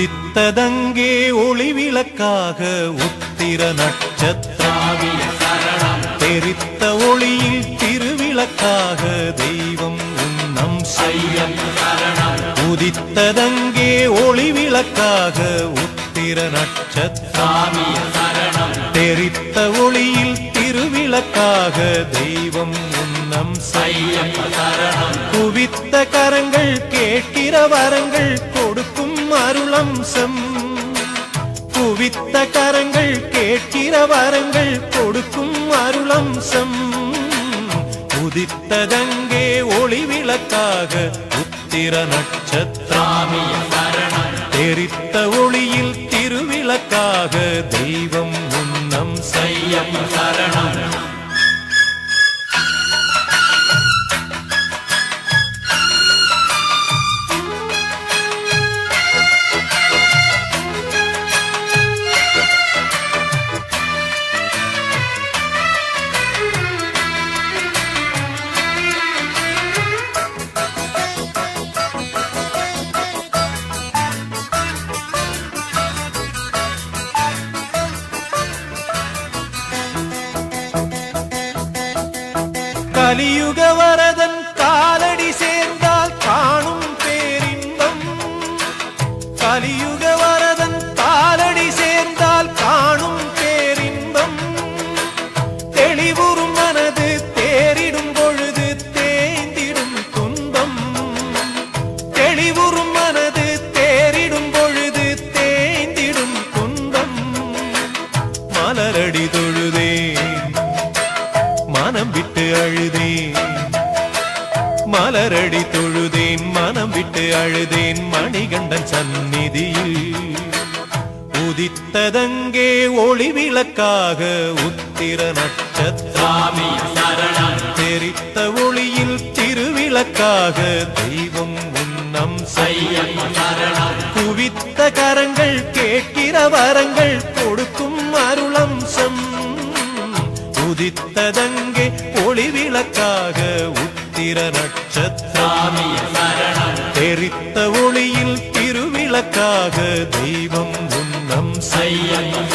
உதித்ததங்கே ஒளி விளக்காக உத்திர நட்சத்திராவிய தெரித்த ஒளியில் திருவிளக்காக தெய்வம் உன்னம் செய்ய உதித்ததங்கே ஒளி விளக்காக உத்திர நட்சத்திராவிய தெரித்த ஒளியில் திருவிளக்காக தெய்வம் உன்னம் செய்ய குவித்த கரங்கள் கேட்கிற வரங்கள் கொடுக்கும் அருளம்சம் குவித்த கரங்கள் கேட்கிற வரங்கள் கொடுக்கும் அருளம்சம் உதித்ததங்கே ஒளி விளக்காக உத்திர நட்சத்திராமிய தெரித்த ஒளியில் திருவிளக்காக தெய்வம் உன்னம் செய்யம் சரணம் கலியுக வரதன் காலடி சேர்ந்தால் காணும் பேரின்பம் கலியுக வரதன் காலடி சேர்ந்தால் காணும் பேரின்பம் தெளிவுறும் மனது தேறிடும் பொழுது தேய்ந்திடும் துன்பம் தெளிவுறும் மனது தேறிடும் பொழுது தேய்ந்திடும் துன்பம் மலரடி தொழுதேன் மனம் விட்டு அழுதேன் மலரடி தொழுதேன் மனம் விட்டு அழுதேன் மணிகண்டன் சந்நிதியில் உதித்ததங்கே ஒளி விளக்காக உத்திர நட்சத்திராமி தெரித்த ஒளியில் திருவிளக்காக தெய்வம் உன்னம் செய்ய குவித்த கரங்கள் கேட்கிற வரங்கள் கொடுக்கும் அருளம்சம் உதித்ததங்கே ஒளி விளக்காக உத்திர நட்சத்திராமிய தெரித்த ஒளியில் திருவிளக்காக தெய்வம் உன்னம் செய்ய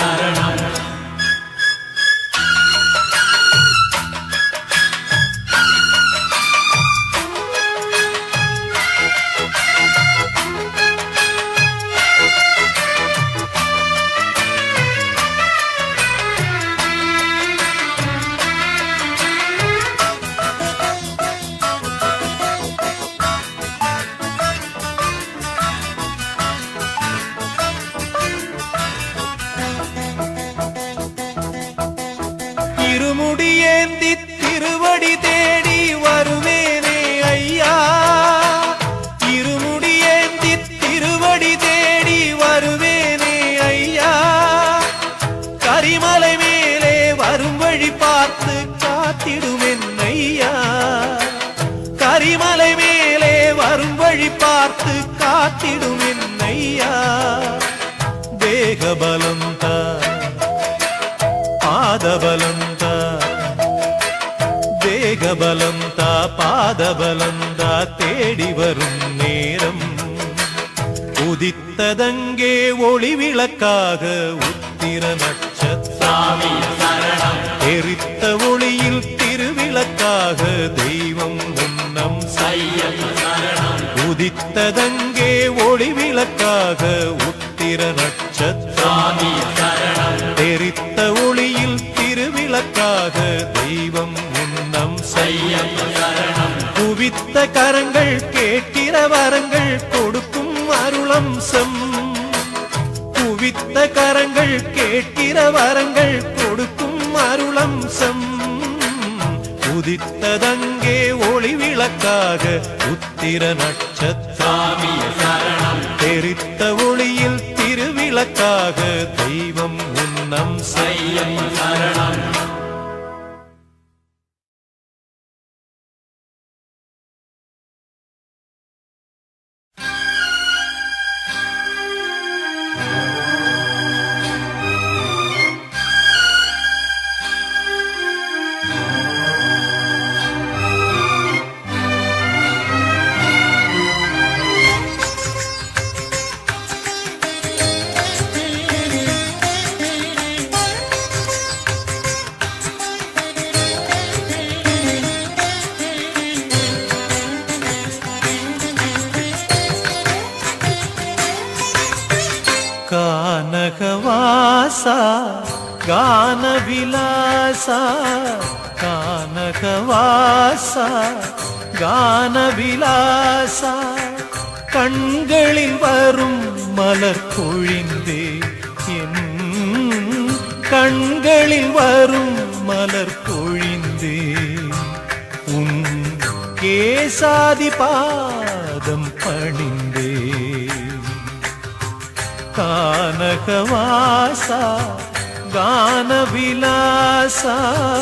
இருமுடியேந்தி திருவடி தேடி வருவேனே ஐயா இருமுடியேந்தி திருவடி தேடி வருவேனே ஐயா கரிமலை மேலே வரும் வழி பார்த்து காத்திடுவேன் ஐயா கரிமலை மேலே வரும் வழி பார்த்து காத்திடுவேன் ஐயா தேகபலம் தான் ಪಾದಬಲಂತ தேகபலந்த பாதபலந்த தேடி வரும் நேரம் உதித்ததங்கே ஒளி விளக்காக உத்திர நட்சத்திராமி எரித்த ஒளியில் திருவிளக்காக தெய்வம் உன்னம் செய்ய உதித்ததங்கே ஒளி விளக்காக உத்திர நட்சத்திராமி தெரித்த ஒளியில் திருவிளக்காக தெய்வம் உன்னம் செய்ய குவித்த கரங்கள் கேட்கிற வரங்கள் கொடுக்கும் அருளம்சம் குவித்த கரங்கள் கேட்கிற வரங்கள் கொடுக்கும் அருளம்சம் உதித்ததங்கே ஒளி விளக்காக உத்திர நட்சத்திராமிய தெரித்த ஒளியில் திருவிளக்காக தெய்வம் உன்னம் செய்ய கானகவாசா கானவிலாசா கானகவாசா கானவிலாசா கண்களில் வரும் மலர் பொழிந்தே என் கண்களில் வரும் மலர் பொழிந்தே உன் கேசாதி பாதம் பணிந்தே கானகவாசா கானவிலாசா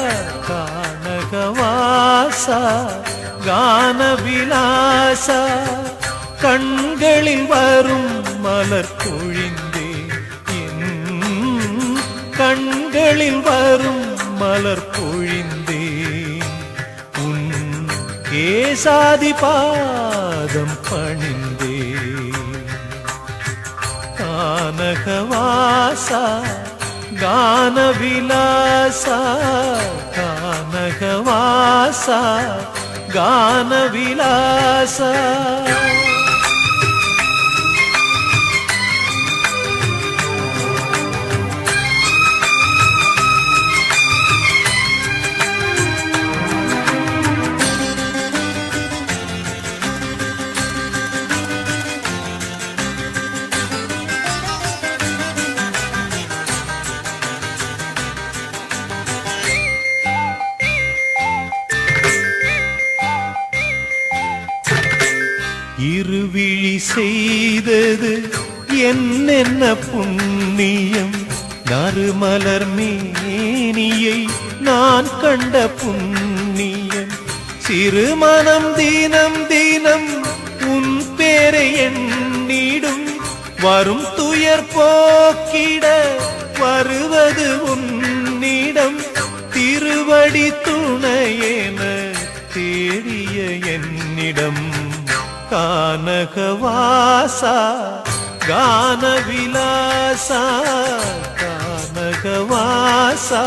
கானகவாசா கானவிலாசா கண்களில் வரும் மலர் பொழிந்தே என் கண்களில் வரும் மலர் பொழிந்தே உன் கேசாதி பாதம் பணிந்தே கானகவாசா கானவிலாசா கானகவாசா கானவிலாசா இருவிழி செய்தது என்னென்ன புண்ணியம் நறுமலர் மேனியை நான் கண்ட புண்ணியம் சிறுமனம் தினம் தினம் உன் பேரை எண்ணிடும் வரும் துயர் போக்கிட வருவது உன்னிடம் திருவடி துணையென தேடிய என்னிடம் கானகவாசா கானவிலாசா கானகவாசா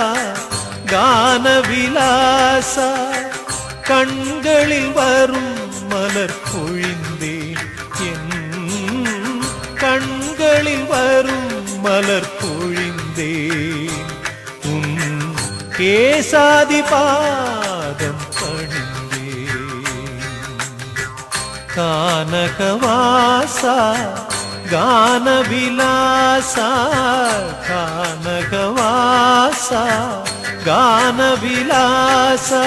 கானவிலாசா கண்களில் வரும் மலர் பொழிந்தே என் கண்களில் வரும் மலர் பொழிந்தே உன் கேசாதி பாதம் பணிந்தே கானகவாசா கானவிலாசா கானகவாசா கானவிலாசா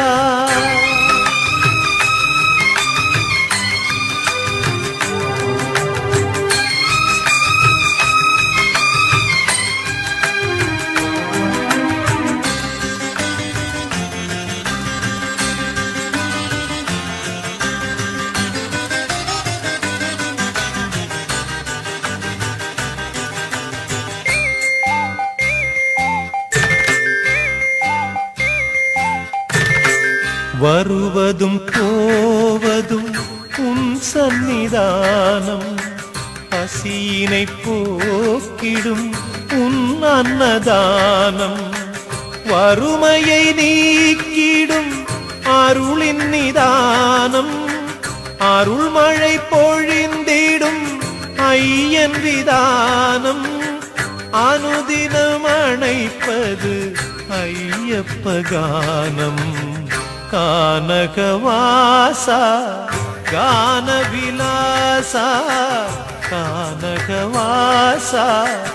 வருவதும் போவதும் உன் சந்நிதானம் பசியினை போக்கிடும் உன் அன்னதானம் வறுமையை நீக்கிடும் அருளின் நிதானம் அருள்மழை பொழிந்திடும் ஐயன் விதானம் அனுதினம் அணைப்பது ஐயப்ப கானம் கானகவாசா கானவிலாசா கானகவாசா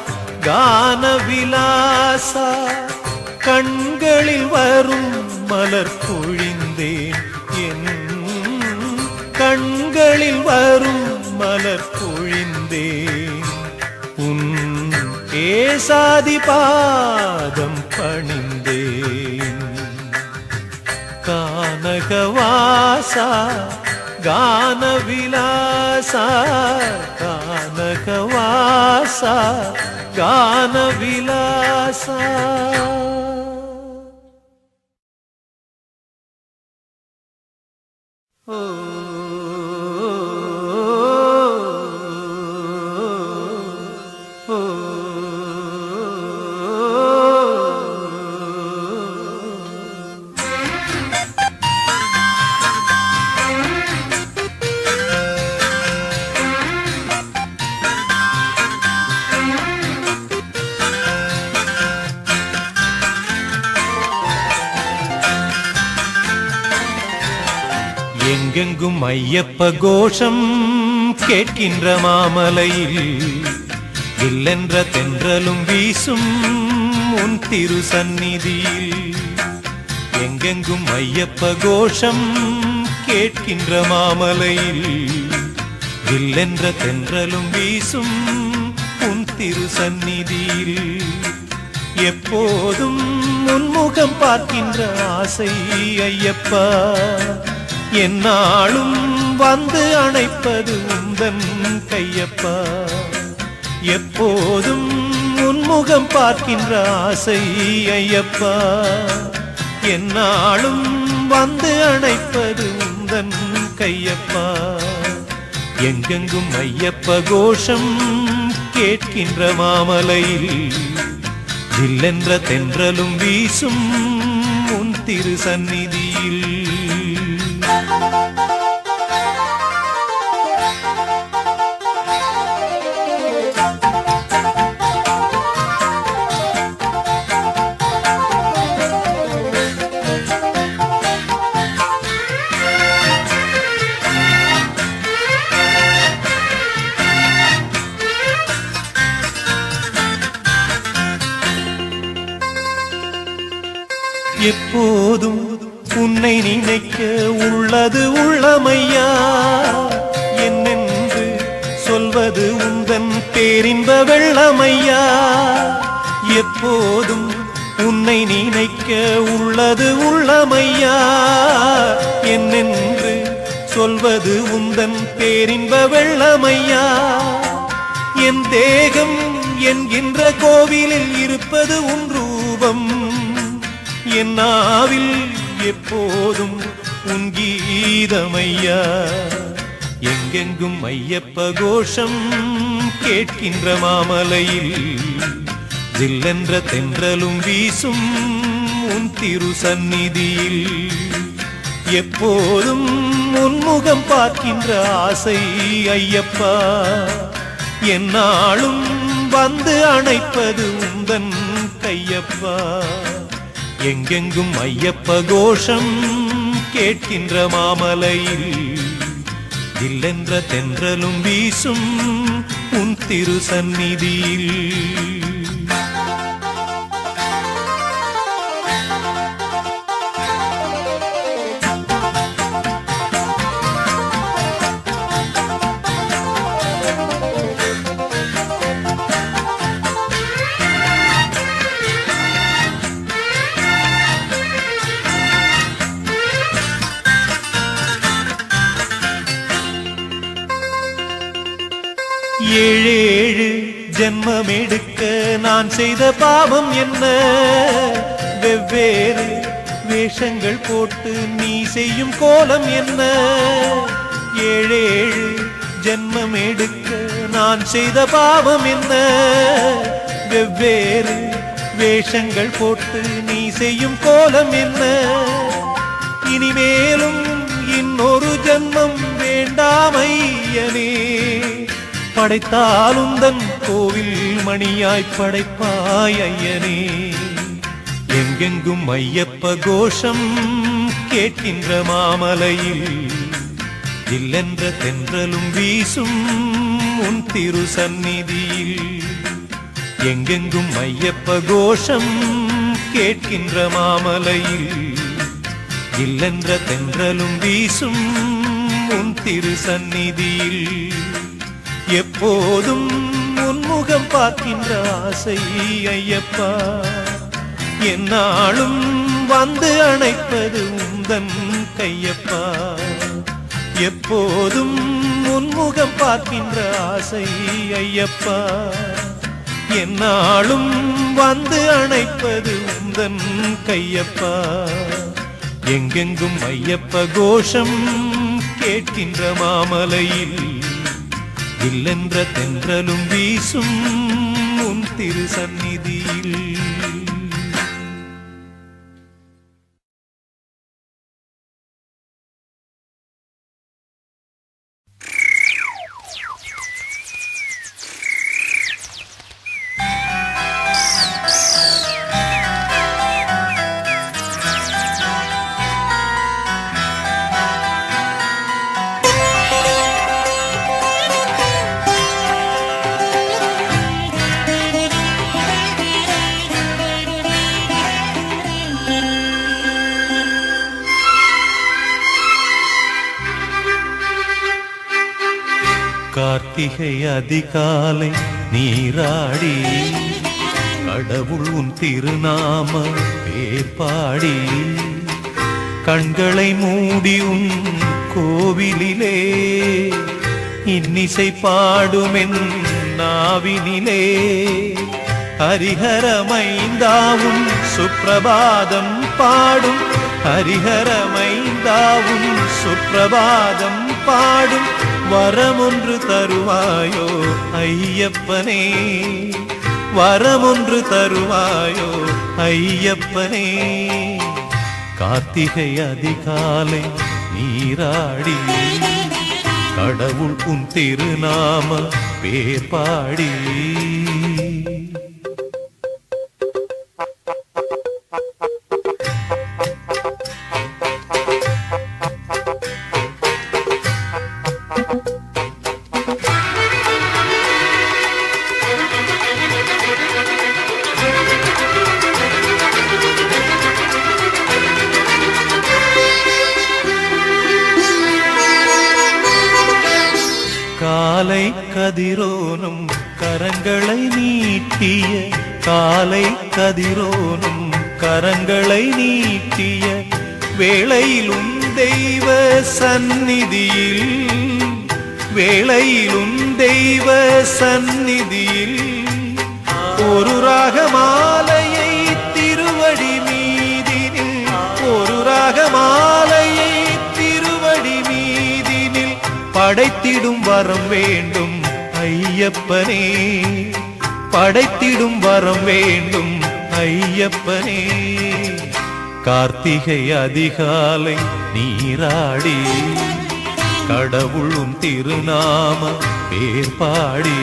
கானவிலாசா கண்களில் வரும் மலர் பொழிந்தேன் என் கண்களில் வரும் மலர் பொழிந்தேன் உன் கேசாதி பாதம் பணிந்தேன் கானகவாசா கானவிலாசா கானகவாசா கானவிலாசா ஓ Thank you. எங்கெங்கும் ஐயப்ப கோஷம் கேட்கின்ற மாமலையில் இல்லென்ற தென்றலும் வீசும் உன் திரு சந்நிதியில் எங்கெங்கும் ஐயப்ப கோஷம் கேட்கின்ற மாமலையில் இல்லென்ற தென்றலும் வீசும் உன் திரு சந்நிதியில் எப்போதும் உன்முகம் பார்க்கின்ற ஆசை ஐயப்பா என்னாலும் வந்து அணைப்பது உந்தன் கையப்பா எப்போதும் உன்முகம் பார்க்கின்ற ஆசை ஐயப்பா என்னாலும் வந்து அணைப்பது உந்தன் கையப்பா எங்கெங்கும் ஐயப்ப கோஷம் கேட்கின்ற மாமலையில் இல்லென்ற தென்றலும் வீசும் உன் திரு சந்நிதியில் எப்போதும் உன்னை நினைக்க உள்ளது உள்ளமையா என்னென்று சொல்வது உந்தன் பேரின்ப வெள்ளமையா எப்போதும் உன்னை நினைக்க உள்ளது உள்ளமையா என்னென்று சொல்வது உந்தன் பேரின்ப வெள்ளமையா என் தேகம் என்கின்ற கோவிலில் இருப்பது உன் ரூபம் என் நாவில் எப்போதும் உன் கீதமையா எங்கெங்கும் ஐயப்ப கோஷம் கேட்கின்ற மாமலையில் ஜில்லென்ற தென்றலும் வீசும் உன் திரு சந்நிதியில் எப்போதும் உன்முகம் பார்க்கின்ற ஆசை ஐயப்பா என்னாலும் வந்து அணைப்பது உந்தன் கையப்பா எங்கெங்கும் ஐயப்ப கோஷம் கேட்கின்ற மாமலையில் இல்லென்ற தென்றலும் வீசும் உன் திரு சந்நிதியில் ஏழேழு ஜென்மம் எடுக்க நான் செய்த பாவம் என்ன வெவ்வேறு வேஷங்கள் போட்டு நீ செய்யும் கோலம் என்ன ஏழேழு ஜென்மம் எடுக்க நான் செய்த பாவம் என்ன வெவ்வேறு வேஷங்கள் போட்டு நீ செய்யும் கோலம் என்ன இனிமேலும் இன்னொரு ஜன்மம் வேண்டாமையனே படைத்தாலும் தன் கோவில் மணியாய் படைப்பாய் ஐயனே எங்கெங்கும் ஐயப்ப கோஷம் கேட்கின்ற மாமலையில் இல்லென்ற தென்றலும் வீசும் உன் திரு சந்நிதியில் எங்கெங்கும் ஐயப்ப கோஷம் கேட்கின்ற மாமலையில் இல்லென்ற தென்றலும் வீசும் உன் திரு சந்நிதியில் எப்போதும் உன்முகம் பார்க்கின்ற ஆசை ஐயப்பா என்னாலும் வந்து அணைப்பது உந்தன் கையப்பா எப்போதும் உன்முகம் பார்க்கின்ற ஆசை ஐயப்பா என்னாலும் வந்து அணைப்பது உந்தன் கையப்பா எங்கெங்கும் ஐயப்ப கோஷம் கேட்கின்ற மாமலையில் இல்லென்ற தென்றலும் வீசும் உன் திரு சந்நிதியில் கார்த்திகை அதிகாலை நீராடி கடவுள் உன் திருநாம பேர்பாடி கண்களை மூடி உன் கோவிலிலே இன்னிசை பாடுமென் நாவினிலே ஹரிஹரமைந்தாவும் சுப்பிரபாதம் பாடும் ஹரிஹரமைந்தாவும் சுப்பிரபாதம் பாடும் வரமொன்று தருவாயோ ஐயப்பனே வரமொன்று தருவாயோ ஐயப்பனே கார்த்திகை அதிகாலை நீராடி கடவுள் உன் திருநாம பேர் பாடி காலை கதிரோனும் கரங்களை நீட்டிய காலை கதிரோனும் கரங்களை நீட்டிய வேளையிலும் தெய்வ சந்நிதியில் வேளையிலும் தெய்வ சந்நிதியில் ஒரு ராகமாலையை திருவடி மீதினில் ஒரு ராகமாலையை திருவடி மீதினில் படைத்திடும் வரம் வேண்டும் ஐயப்பனே படைத்திடும் வரம் வேண்டும் ஐயப்பனே கார்த்திகை அதிகாலை நீராடி கடவுளும் திருநாம பேர் பாடி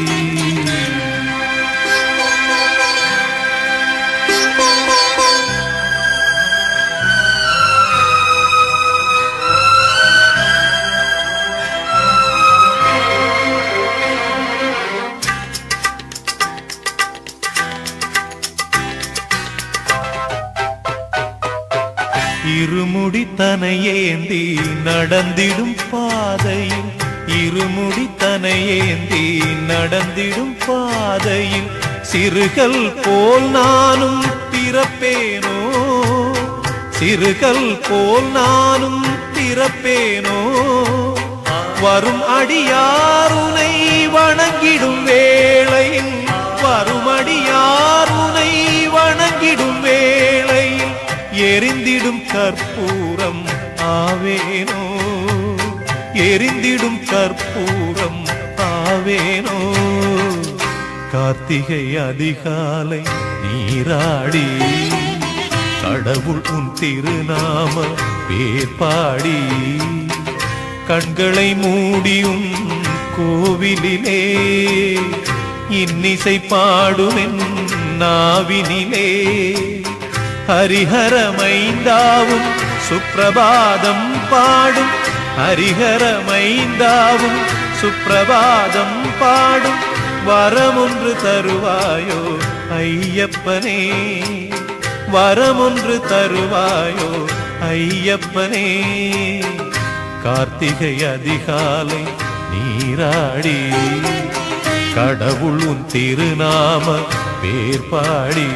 இருமுடி தனையேந்தி நடந்திடும் பாதையில் இருமுடி தனையேந்தி நடந்திடும் பாதையில் சிறுகள் போல் நானும் பிறப்பேனோ சிறுகள் போல் நானும் பிறப்பேனோ வரும் அடியாருனை வணங்கிடும் வேளையில் வரும் அடியாருனை வணங்கிடும் வேளையில் எரிந்திடும் கற்பூரம் ஆவேனோ எரிந்திடும் கற்பூரம் ஆவேனோ கார்த்திகை அதிகாலை நீராடி கடவுள் உன் திருநாம பேர் பாடி கண்களை மூடியும் கோவிலிலே இன்னிசை பாடுமென் நாவினிலே ஹரிஹரமைந்தாவும் சுப்பிரபாதம் பாடும் ஹரிஹரமைந்தாவும் சுப்பிரபாதம் பாடும் வரமொன்று தருவாயோ ஐயப்பனே வரமொன்று தருவாயோ ஐயப்பனே கார்த்திகை அதிகாலை நீராடி கடவுள் உன் திருநாம பேர் பாடி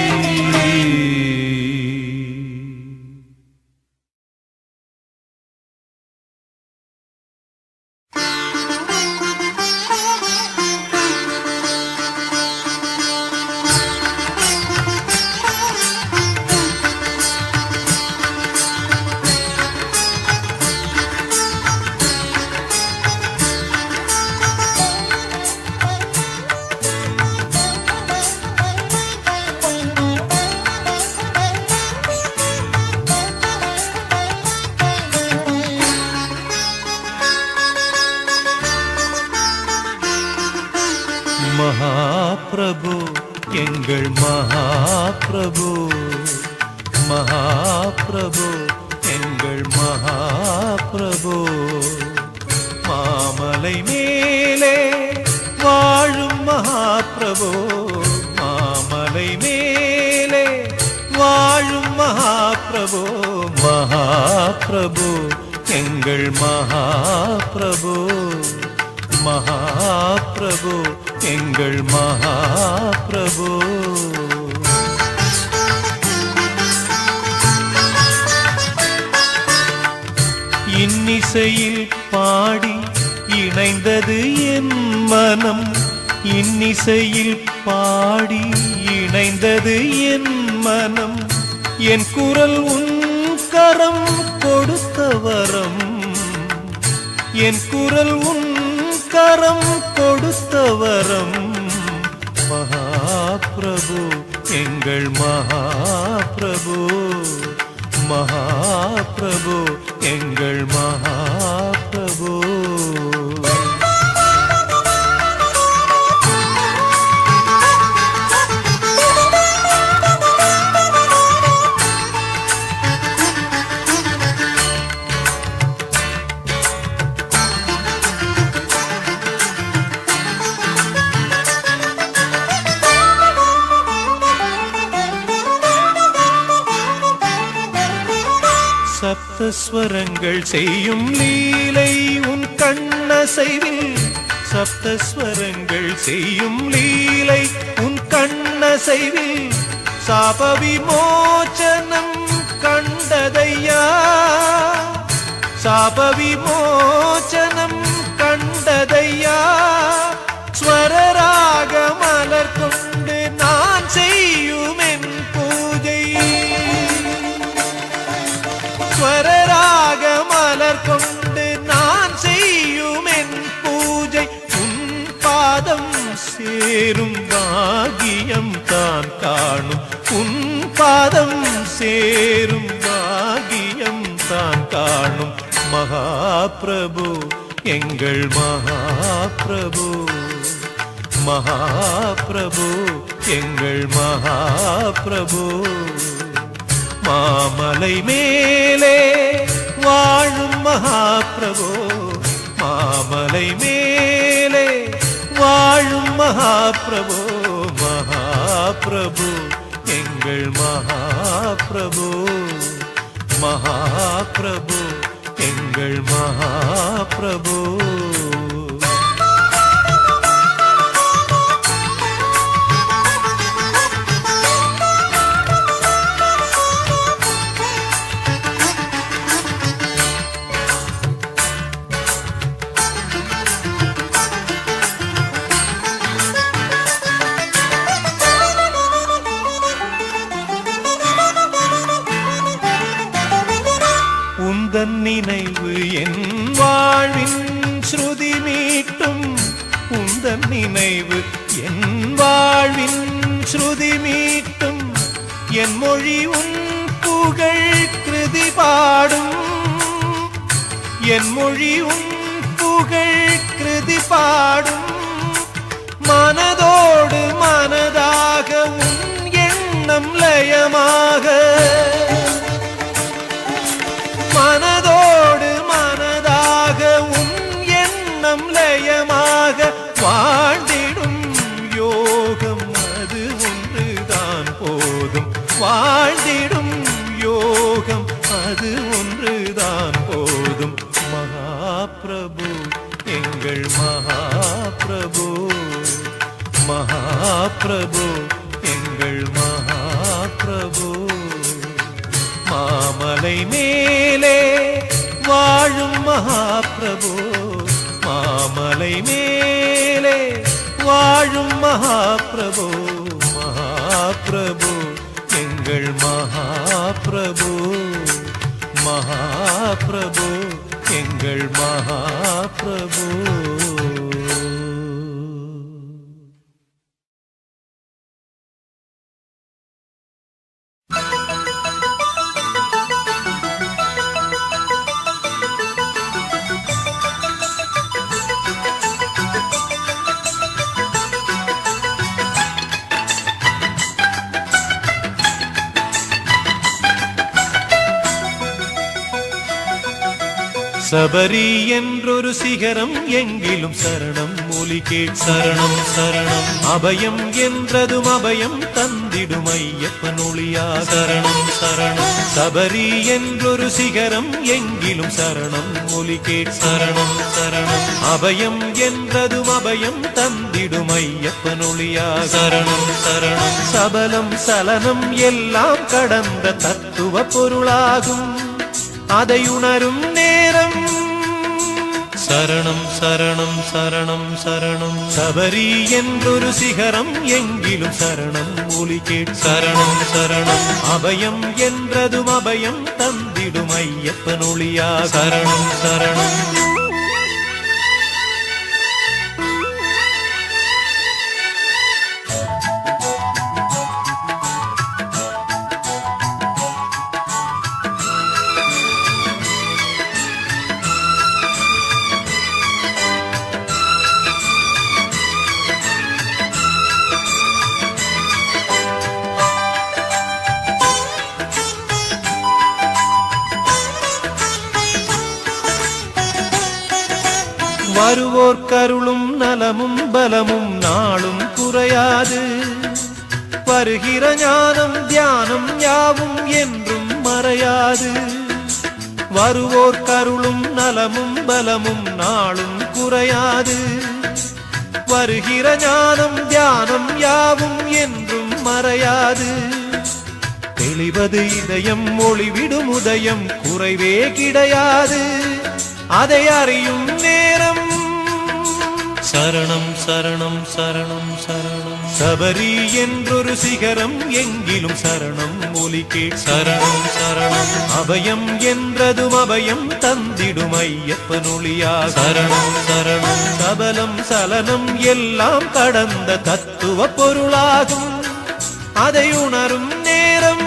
மகாபிரபு எங்கள் மகாபிரபு மகாபிரபு எங்கள் மகாபிரபு மாமலை மேலே வாழும் மகாபிரபு மாமலை மேலே வாழும் மகாபிரபு மகாபிரபு எங்கள் மகாபிரபு மகாபிரபு எங்கள் மகாபிரபு இன்னிசையில் பாடி இணைந்தது என் மனம் இன்னிசையில் பாடி இணைந்தது என் மனம் என் குரல் உன் கரம் கொடுத்த வரம் என் குரல் உன் கரம் கொடுத்த வரம் மகாபிரபு எங்கள் மகாபிரபு மகாபிரபு எங்கள் மகாபிரபு சப்தஸ்வரங்கள் செய்யும் லீலை உன் கண்ணசைவில் சப்தஸ்வரங்கள் செய்யும் லீலை உன் கண்ணசைவில் சாப விமோச்சனம் கண்டதையா சாப விமோச்சனம் கண்டதையா ஸ்வரராக மலர் கொண்டு நான் செய்யும் என் பூஜை ஸ்வரராக மலர் கொண்டு நான் செய்யும் என் பூஜை உன் பாதம் சேரும் பாகியம் தான் காணும் உன் பாதம் சேரும் பாகியம் தான் காணும் மகாபிரபு எங்கள் மகாபிரபு மகாபிரபு எங்கள் மகாபிரபு மாமலை மேலே வாழும் மகாபிரபு மாமலை மேலே வாழும் மகாபிரபு மகாபிரபு எங்கள் மகாபிரபு மகாபிரபு எங்கள் மகாபிரபு உந்தன் நினைவு என் வாழ்வின் ஸ்ருதி மீட்டும் உந்தன் நினைவு என் வாழ்வின் ஸ்ருதி மீட்டும் என் மொழி உன் புகழ் கிருதி பாடும் என் மொழி உன் புகழ் கிருதி பாடும் மனதோடு மனதாக உன் எண்ணம் லயமாக மனதோடு மனதாக உன் எண்ணம் லயமாக வாழ்ந்திடும் யோகம் அது ஒன்றுதான் போதும் வாழ்ந்திடும் யோகம் அது ஒன்றுதான் போதும் மகாபிரபு எங்கள் மகாபிரபு மகாபிரபு எங்கள் மகாபிரபு மாமலை மேலே வாழும் மகாபிரபு மாமலை மேலே வாழும் மகாபிரபு மகாபிரபு எங்கள் மகாபிரபு மகாபிரபு எங்கள் மகாபிரபு சபரி என்றொரு சிகரம் எங்கிலும் சரணம் மொழி கேட் சரணம் சரணம் அபயம் என்றதும் அபயம் தந்திடும் ஐயப்பன் ஒளியா சரணம் சரணம் சபரி என்றொரு சிகரம் எங்கிலும் சரணம் மொழி கேட் சரணம் சரணம் அபயம் என்றதும் அபயம் தந்திடும் ஐயப்பன் ஒளியா சரணம் சரணம் சபலம் சலனம் எல்லாம் கடந்த தத்துவ பொருளாகும் அதை உணரும் நேரம் சரணம் சரணம் சரணம் சரணம் சபரி என்றொரு சிகரம் எங்கிலும் சரணம் ஒலி கேட் சரணம் சரணம் அபயம் என்றதும் அபயம் தந்திடும் ஐயப்பன் ஒளியா சரணம் சரணம் வருவோர் கருளும் நலமும் பலமும் நாளும் குறையாது வருகிற ஞானம் தியானம் யாவும் என்றும் மறையாது வருவோர் கருளும் நலமும் பலமும் நாளும் குறையாது வருகிற ஞானம் தியானம் யாவும் என்றும் மறையாது தெளிவது இதயம் ஒளிவிடும் உதயம் குறைவே கிடையாது அதை அறியும் நேரம் சரணம் சரணம் சரணம் சரணம் சபரி என்றொரு சிகரம் எங்கிலும் சரணம் ஒலி கேட் சரணம் சரணம் அபயம் என்றதும் அபயம் தந்திடும் ஐயப்பன் ஒளியா சரணம் சரணம் சபலம் சலனம் எல்லாம் கடந்த தத்துவ பொருளாகும் அதை உணரும் நேரம்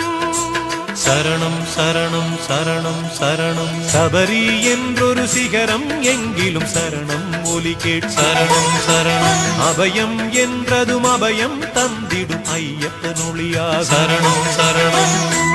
சரணம் சரணம் சரணம் சரணம் சபரி என்றொரு சிகரம் எங்கிலும் சரணம் ஒலி கேட் சரணம் சரணம் அபயம் என்றதும் அபயம் தந்திடும் ஐயப்பன் ஒளியா சரணம் சரணம்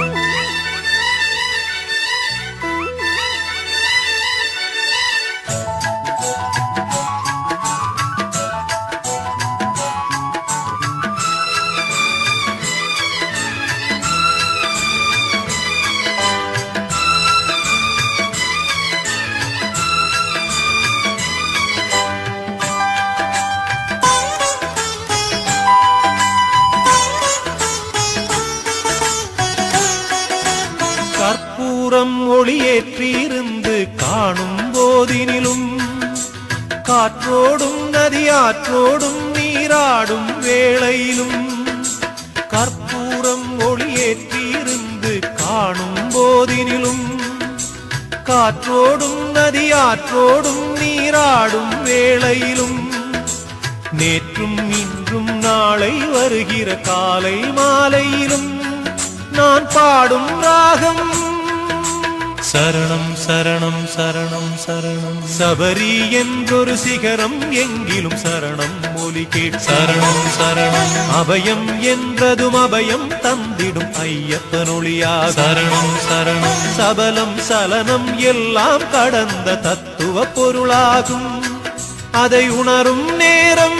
கற்பூரம் ஒளியேற்றியிருந்து காணும் போதினிலும் காற்றோடும் நதியாற்றோடும் நீராடும் வேளையிலும் கற்பூரம் ஒளியேற்றியிருந்து காணும் போதினிலும் காற்றோடும் நதியாற்றோடும் நீராடும் வேளையிலும் நேற்றும் இன்றும் நாளை வருகிற காலை மாலையிலும் நான் பாடும் ராகம் சரணம் சரணம் சரணம் சரணம் சபரி என்றொரு சிகரம் எங்கிலும் சரணம் மொழி கேட் சரணம் சரணம் அபயம் என்றதும் அபயம் தந்திடும் ஐயப்பன் ஒளியா சரணம் சரணம் சபலம் சலனம் எல்லாம் கடந்த தத்துவ பொருளாகும் அதை உணரும் நேரம்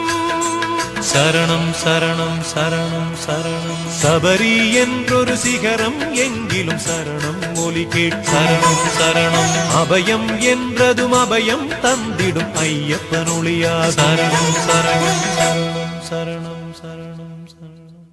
சரணம் சரணம் சரணம் சரணம் சபரி என்றொரு சிகரம் எங்கிலும் சரணம் ஒலி கேட் சரணம் சரணம் அபயம் என்றதும் அபயம் தந்திடும் ஐயப்பன் ஒளியா சரணம் சரணம் சரணம் சரணம் சரணம் சரணம்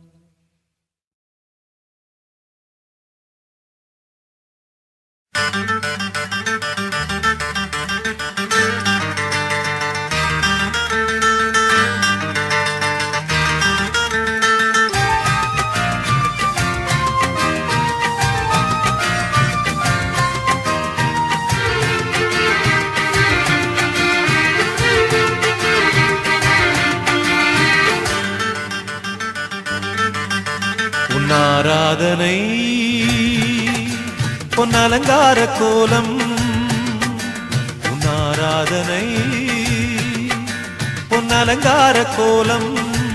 உன் ஆராதனை பொன் அலங்கார கோலம் உன் ஆராதனை பொன் அலங்கார கோலம்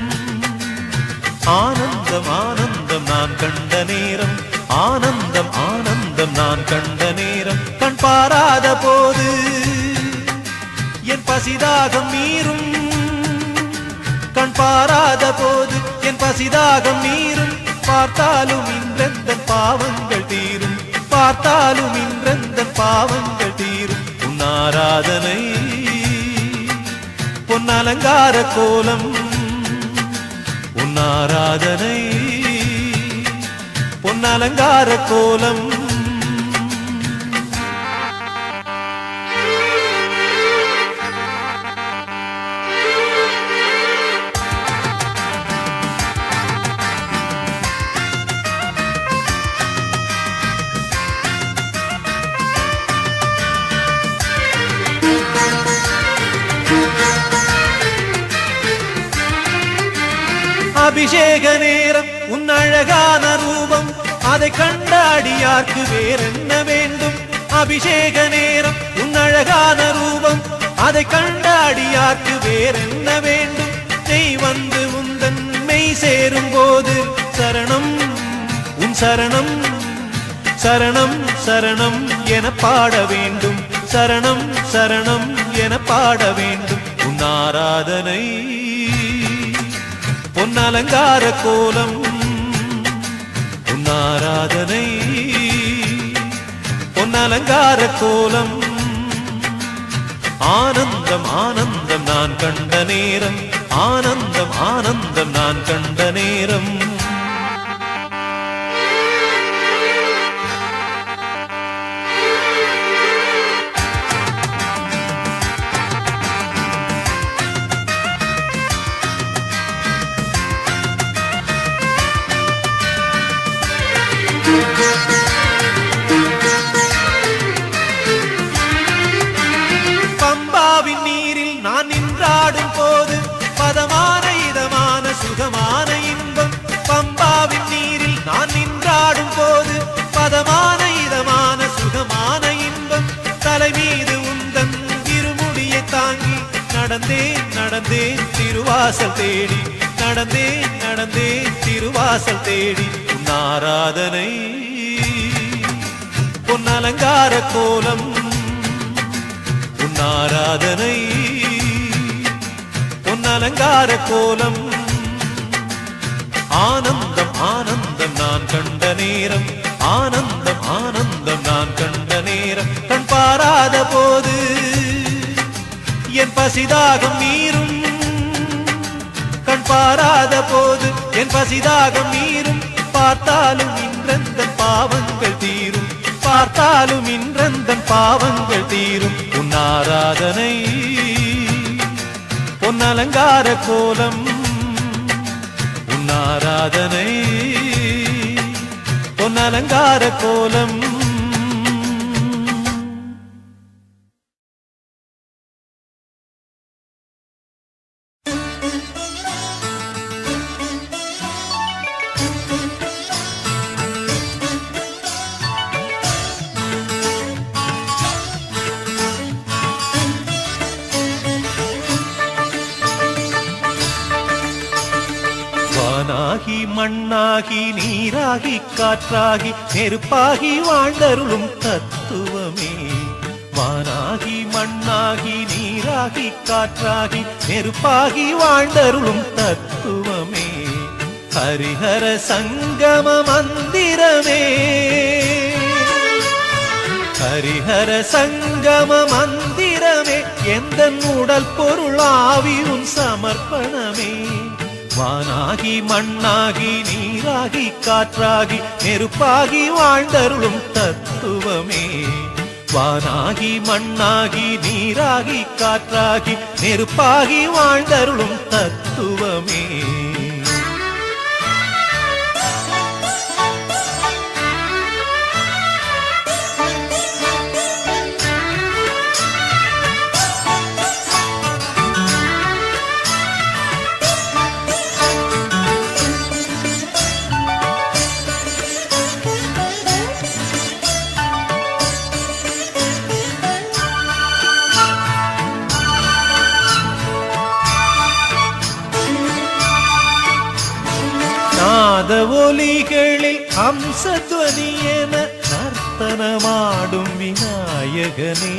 ஆனந்தம் ஆனந்தம் நான் கண்ட நேரம் ஆனந்தம் ஆனந்தம் நான் கண்ட நேரம் கண் பா பாராத போது என் பசிதாகம் மீறும் கண் பாராத போது என் பசிதாகம் மீறும் பார்த்தாலும் இன்றெந்த பாவங்கள் தீரும் பார்த்தாலும் இன்றெந்த பாவங்கள் தீரும் உன் ஆராதனை பொன் அலங்கார கோலம் உன் ஆராதனை பொன் அலங்கார கோலம் அபிஷேக நேரம் உன் அழகான ரூபம் அதை கண்டாடியார்க்கு வேறென்ன வேண்டும் அபிஷேக நேரம் உன் அழகான ரூபம் அதை கண்டாடியார்க்கு வேறென்ன வேண்டும் நெய் வந்து உந்தன் மெய் சேரும் போது சரணம் உன் சரணம் சரணம் சரணம் என பாட வேண்டும் சரணம் சரணம் என பாட வேண்டும் உன் ஆராதனை பொன் அலங்கார கோலம் உன் ஆராதனை பொன் அலங்கார கோலம் ஆனந்தம் ஆனந்தம் நான் கண்ட நேரம் ஆனந்தம் ஆனந்தம் நான் கண்ட நேரம் பம்பாவின் நீரில் நான் நின்றாடும் போது பதமான இதமான சுகமான இன்பம் பம்பாவின் நீரில் நான் நின்றாடும் போது பதமான இதமான சுகமான இன்பம் தலை மீது உந்தன் இருமுடியை தாங்கி நடந்தேன் நடந்தேன் திருவாசல் தேடி நடந்தேன் நடந்தேன் திருவாசல் தேடி உன் ஆராதனை பொன் அலங்கார கோலம் உன் ஆராதனை உன் அலங்கார கோலம் ஆனந்தம் ஆனந்தம் நான் கண்ட நேரம் ஆனந்தம் ஆனந்தம் நான் கண்ட நேரம் கண் பாராத போது என் பசிதாகம் மீறும் கண் பாராத போது என் பசிதாகம் மீறும் பார்த்தாலும் இன்றந்த பாவங்கள் தீரும் பார்த்தாலும் இன்றந்த பாவங்கள் தீரும் உன் ஆராதனை பொன் அலங்கார கோலம் உன் ஆராதனை பொன் அலங்கார கோலம் வானாகி மண்ணாகி நீராகி காற்றாகி நெருப்பாகி வாழ்ந்தருளும் தத்துவமே வானாகி மண்ணாகி நீராகி காற்றாகி நெருப்பாகி வாழ்ந்தருளும் தத்துவமே ஹரிஹர சங்கம மந்திரமே ஹரிஹர சங்கம மந்திரமே எந்த உடல் பொருள் ஆவி உன் சமர்ப்பணமே வானாகி மண்ணாகி நீராகி காற்றாகி நெருப்பாகி வாழ்ந்தருளும் தத்துவமே வானாகி மண்ணாகி நீராகி காற்றாகி நெருப்பாகி வாழ்ந்தருளும் தத்துவமே நாத ஒலிகளில் அம்சத்வனி என நர்த்தனமாடும் விநாயகனே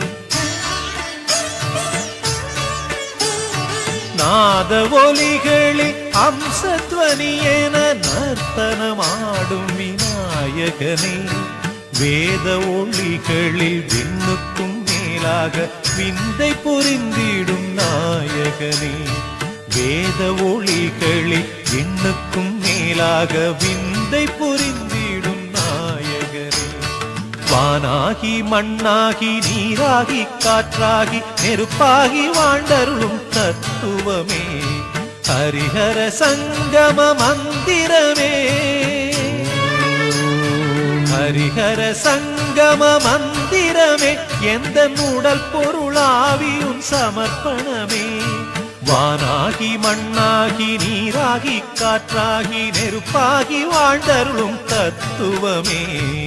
நாத ஒலிகளில் அம்சத்வனி என நர்த்தனமாடும் விநாயகனே வேத ஒளிகளில் விண்ணுக்கும் மேலாக விந்தை புரிந்திடும் நாயகனே வேத ஒளிகளில் விண்ணுக்கும் மேலாக விந்தை புரிந்திடும் நாயகனே வானாகி மண்ணாகி நீராகி காற்றாகி நெருப்பாகி வாழ்ந்தருளும் தத்துவமே ஹரிஹர சங்கம மந்திரமே ஹரிஹர சங்கம மந்திரமே எந்த உடல் பொருளாவியும் சமர்ப்பணமே வானாகி மண்ணாகி நீராகி காற்றாகி நெருப்பாகி வாழ்ந்தருளும் தத்துவமே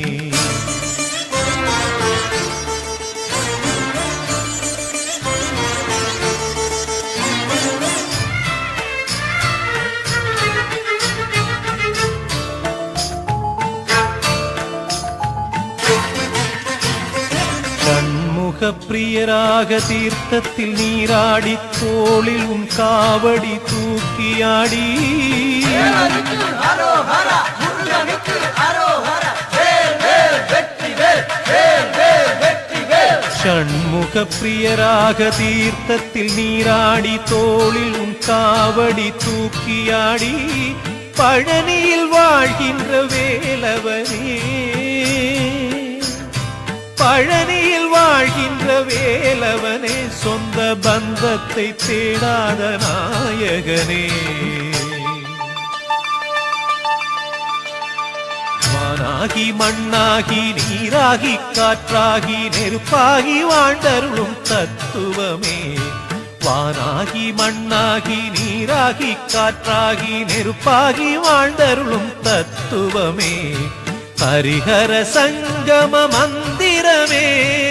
கண்முக பிரியராக தீர்த்தத்தில் நீராடி தோளில் உன் காவடி தூக்கியாடி ஷண்முக பிரியராக தீர்த்தத்தில் நீராடி தோளில் உன் காவடி தூக்கியாடி பழனியில் வாழ்கின்ற வேலவனே பழனியில் வாழ்கின்ற வேலவனே சொந்த பந்தத்தை தேடாத நாயகனே வானாகி மண்ணாகி நீராகி காற்றாகி நெருப்பாகி வாழ்ந்தருளும் தத்துவமே வானாகி மண்ணாகி நீராகி காற்றாகி நெருப்பாகி வாழ்ந்தருளும் தத்துவமே ஹரிஹர சங்கம மந்திரமே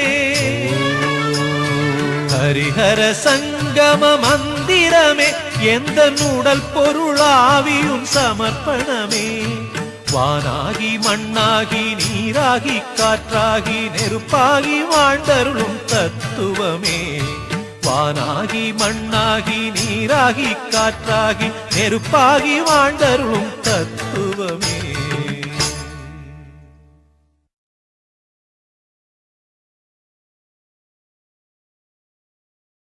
ஹரிஹர சங்கம மந்திரமே எந்த உடல் பொருளாவியும் சமர்ப்பணமே வானாகி மண்ணாகி நீராகி காற்றாகி நெருப்பாகி வாழ்ந்தருளும் தத்துவமே வானாகி மண்ணாகி நீராகி காற்றாகி நெருப்பாகி வாழ்ந்தருளும் தத்துவமே